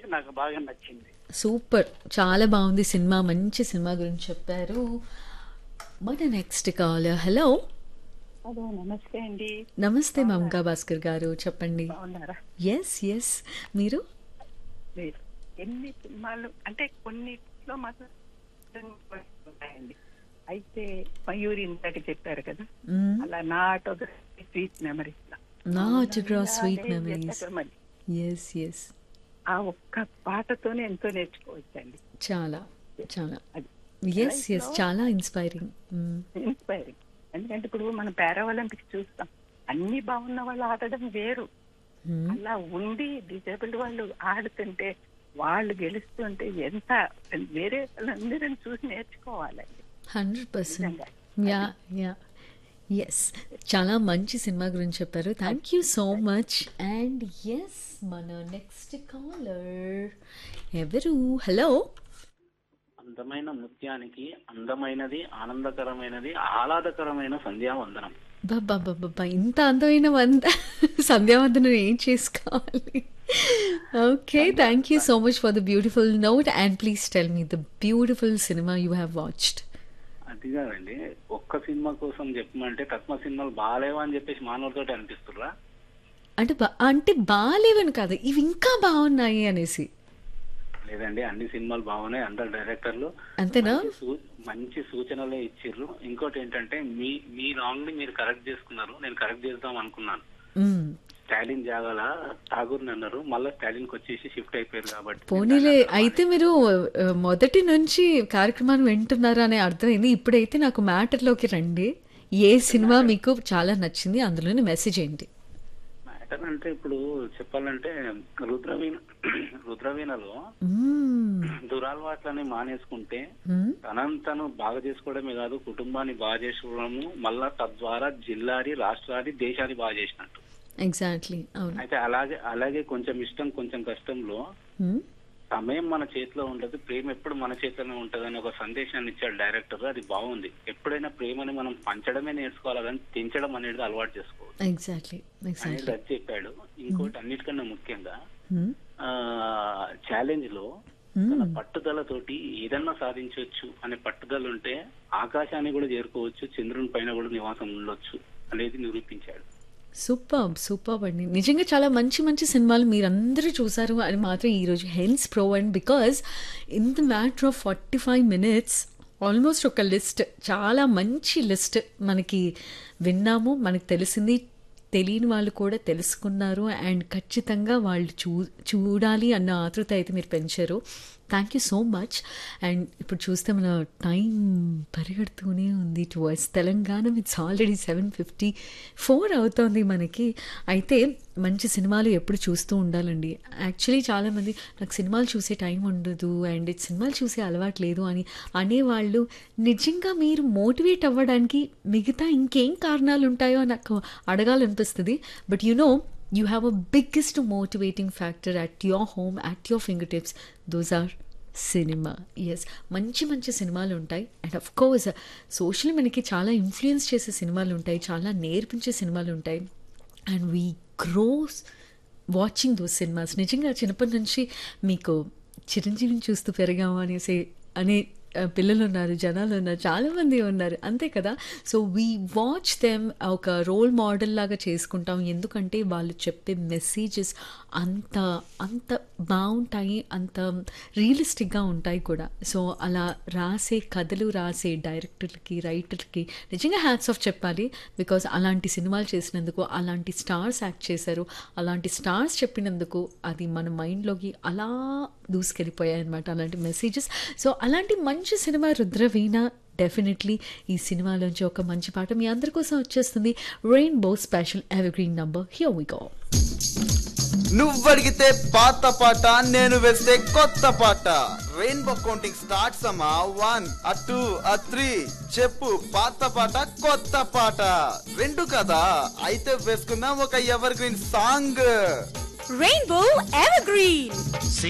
కాబట్టి నాకు బాగా నచ్చింది సూపర్ చాలా బాగుంది సినిమా మంచి సినిమా గురించి చెప్పారు మన నెక్స్ట్ కాల్ హలో హలో నమస్తే అండి నమస్తే మమకా భాస్కర్ గారు చెప్పండి బాగున్నారా ఎస్ ఎస్ మీరు మీరు ఎన్ని సినిమాలు అంటే కొన్నిట్లో మాత్రం ఉన్నాయండి అయితే మయూరి ఇందాక చెప్పారు కదా మ్మ్. అలా నా ఆటోగ్రఫీ స్వీట్ మెమరీస్ నా autograph sweet memories. Yes yes ఆ ఒక్క పాటతోనే ఎంతో నేర్చుకోవచ్చండి చాలా చాలా అది ఎస్ ఎస్ చాలా ఇన్స్పైరింగ్ ఇన్స్పైరింగ్ ఎందుకంటే ఇప్పుడు మనం పారా ఒలింపిక్స్ చూస్తాం అన్ని బాగున్న వాళ్ళు ఆడడం వేరు అలా ఉండి డిజేబుల్డ్ వాళ్ళు ఆడుతుంటే వాళ్ళు గెలుస్తుంటే ఎంత వేరే వాళ్ళందరిని చూసి నేర్చుకోవాలండి హండ్రెడ్ పర్సెంట్ నిజంగా. యా యా ఎస్ చాలా మంచి సినిమా గురించి చెప్పారు thank you so much and yes మన నెక్స్ట్ కాలర్ ఎవరు హలో అందమైన నృత్యానికి అందమైనది ఆనందకరమైనది ఆహ్లాదకరమైన సంధ్యావందనం బాబా ఇంత అందమైన వంద సంధ్యావందనం ఏం చేసుకోవాలి okay thank you so much for the beautiful note and please tell me the beautiful cinema you have watched అది కాదండి ఒక్క సినిమా కోసం చెప్పమంటే తక్కువ సినిమాలు బాగాలేవా అని చెప్పేసి మానవులతో అనిపిస్తుర్రా అంటే బా అంటే బాగాలేవని కాదు ఇవి ఇంకా బాగున్నాయి అనేసి లేదండి అన్ని సినిమాలు బాగున్నాయి అందరు డైరెక్టర్లు అంతేనా మంచి సూ- మంచి సూచనలే ఇచ్చిర్రు ఇంకోటి ఏంటంటే మీ మీ రాంగ్ ని మీరు కరెక్ట్ చేసుకున్నారు నేను కరెక్ట్ చేద్దాం అనుకున్నాను మ్మ్. స్టాలిన్ జాగాల ఠాగూర్ అన్నారు మళ్ళీ స్టాలిన్ కి వచ్చేసి షిఫ్ట్ అయిపోయారు కాబట్టి పోనీలే అయితే మీరు ఆ, మొదటి నుంచి కార్యక్రమాన్ని వింటున్నారు అనే అర్థమైంది ఇప్పుడైతే నాకు మ్యాటర్లోకి రండి ఏ సినిమా మీకు చాలా నచ్చింది అందులోని మెసేజ్ ఏంటి మ్యాటర్ అంటే ఇప్పుడు చెప్పాలంటే రుద్రవీణ రుద్రవీణలో మ్మ్. దురాలవాట్లని మానేసుకుంటే మ్మ్. తనను తను బాగా చేసుకోవడమే కాదు కుటుంబాన్ని బాగా చేసుకోవడము మళ్ళా తద్వారా జిల్లాని రాష్ట్రాన్ని దేశాన్ని బాగా చేసినట్టు ఎగ్జాక్ట్లీ అవును అయితే అలాగే అలాగే కొంచెం ఇష్టం కొంచెం కష్టంలో మ్మ్. సమయం మన చేతిలో ఉండదు ప్రేమ ఎప్పుడు మన చేతిలోనే ఉంటదని ఒక సందేశాన్ని ఇచ్చాడు డైరెక్టర్ అది బాగుంది ఎప్పుడైనా ప్రేమని మనం పంచడమే నేర్చుకోవాలి కానీ తెంచడం అనేది అలవాటు చేసుకోవాలి ఎగ్జాక్ట్లీ అనేది ఎగ్జాక్ట్లీ అది చెప్పాడు ఇంకోటి అన్నిటికన్నా ముఖ్యంగా మ్మ్. ఆ ఛాలెంజ్ లో తన పట్టుదలతోటి ఏదన్నా సాధించవచ్చు అనే పట్టుదల ఉంటే ఆకాశాన్ని కూడా చేరుకోవచ్చు చంద్రుని పైన కూడా నివాసం ఉండొచ్చు అనేది నిరూపించాడు సూపర్ సూపర్ అండి నిజంగా చాలా మంచి మంచి సినిమాలు మీరందరూ చూసారు అని మాత్రం ఈరోజు hence pro and because in the matter of forty five minutes almost ఒక లిస్ట్ చాలా మంచి లిస్ట్ మనకి విన్నాము మనకి తెలిసింది తెలియని వాళ్ళు కూడా తెలుసుకున్నారు అండ్ ఖచ్చితంగా వాళ్ళు చూ చూడాలి అన్న ఆతృత అయితే మీరు పెంచారు thank you so much and ఇప్పుడు చూస్తే మన టైం పరిగెడుతూనే ఉంది towards Telangana it's already seven fifty four అవుతోంది మనకి అయితే మంచి సినిమాలు ఎప్పుడు చూస్తూ ఉండాలండి యాక్చువల్లీ చాలామంది నాకు సినిమాలు చూసే టైం ఉండదు అండ్ సినిమాలు చూసే అలవాటు లేదు అని అనేవాళ్ళు నిజంగా మీరు మోటివేట్ అవ్వడానికి మిగతా ఇంకేం కారణాలు ఉంటాయో నాకు అడగాలనిపిస్తుంది but you know you have a biggest motivating factor at your home at your fingertips those are cinema yes మంచి మంచి సినిమాలు ఉంటాయి అండ్ అఫ్ కోర్స్ సోషల్ మనకి చాలా ఇన్ఫ్లుయెన్స్ చేసే సినిమాలు ఉంటాయి చాలా నేర్పించే సినిమాలు ఉంటాయి and we grows watching those cinemas నిజంగా చిన్నప్పటి నుంచి మీకు చిరంజీవిని చూస్తూ పెరిగాము అనేసి అనే ఆ, పిల్లలు ఉన్నారు జనాలు ఉన్నారు చాలామంది ఉన్నారు అంతే కదా సో వీ వాచ్ దెమ్ ఒక రోల్ మోడల్ లాగా చేసుకుంటాం ఎందుకంటే వాళ్ళు చెప్పే మెసేజెస్ అంత అంత బాగుంటాయి అంత రియలిస్టిక్గా ఉంటాయి కూడా సో అలా రాసే కథలు రాసే డైరెక్టర్లకి రైటర్లకి నిజంగా హ్యాట్స్ ఆఫ్ చెప్పాలి బికాస్ అలాంటి సినిమాలు చేసినందుకు అలాంటి స్టార్స్ యాక్ట్ చేశారు అలాంటి స్టార్స్ చెప్పినందుకు అది మన మైండ్లోకి అలా దూసుకెళ్ళిపోయాయి అనమాట అలాంటి మెసేజెస్ సో అలాంటి మంచి సినిమా రుద్రవీణ డెఫినెట్లీ ఈ సినిమాలోంచి ఒక మంచి పాట మీ అందరి కోసం వచ్చేస్తుంది rainbow special ever green number here we go నువ్వడిగితే పాత పాట నేను వేస్తే కొత్త పాట రెయిన్బో కౌంటింగ్ స్టార్ట్స్ అమ్మా one ah two ah three చెప్పు పాత పాట కొత్త పాట రెండు కదా అయితే వేసుకుందాం ఒక ever green song Rainbow Evergreen.